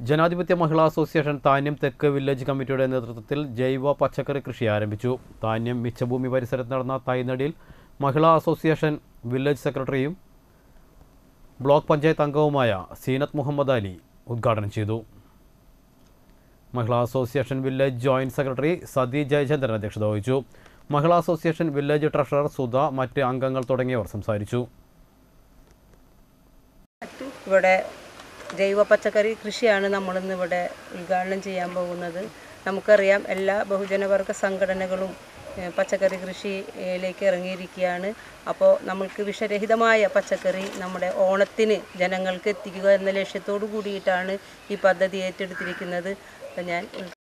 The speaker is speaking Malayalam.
ജനാധിപത്യ മഹിളാ അസോസിയേഷൻ താന്യം തെക്ക് വില്ലേജ് കമ്മിറ്റിയുടെ നേതൃത്വത്തിൽ ജൈവ പച്ചക്കറി കൃഷി ആരംഭിച്ചു താന്യം മിച്ചഭൂമി പരിസരത്ത് നടന്ന തൈനടിയിൽ മഹിളാ അസോസിയേഷൻ വില്ലേജ് സെക്രട്ടറിയും ബ്ലോക്ക് പഞ്ചായത്ത് അംഗവുമായ സീനത്ത് മുഹമ്മദ് അലി ഉദ്ഘാടനം ചെയ്തു Mahila association village joint secretary Sathi Jayachandran അധ്യക്ഷത വഹിച്ചു Mahila association village treasurer Sudha മറ്റ് അംഗങ്ങൾ തുടങ്ങിയവർ സംസാരിച്ചു ഇവിടെ ജൈവ പച്ചക്കറി കൃഷിയാണ് നമ്മളിന്ന് ഇവിടെ ഉദ്ഘാടനം ചെയ്യാൻ പോകുന്നത് നമുക്കറിയാം എല്ലാ ബഹുജനവർഗ സംഘടനകളും ഏഹ്, പച്ചക്കറി കൃഷിയിലേക്ക് ഇറങ്ങിയിരിക്കുകയാണ് അപ്പോൾ നമ്മൾക്ക് വിഷരഹിതമായ പച്ചക്കറി നമ്മുടെ ഓണത്തിന് ജനങ്ങൾക്ക് എത്തിക്കുക എന്ന ലക്ഷ്യത്തോടു കൂടിയിട്ടാണ് ഈ പദ്ധതി ഏറ്റെടുത്തിരിക്കുന്നത് അപ്പോൾ ഞാൻ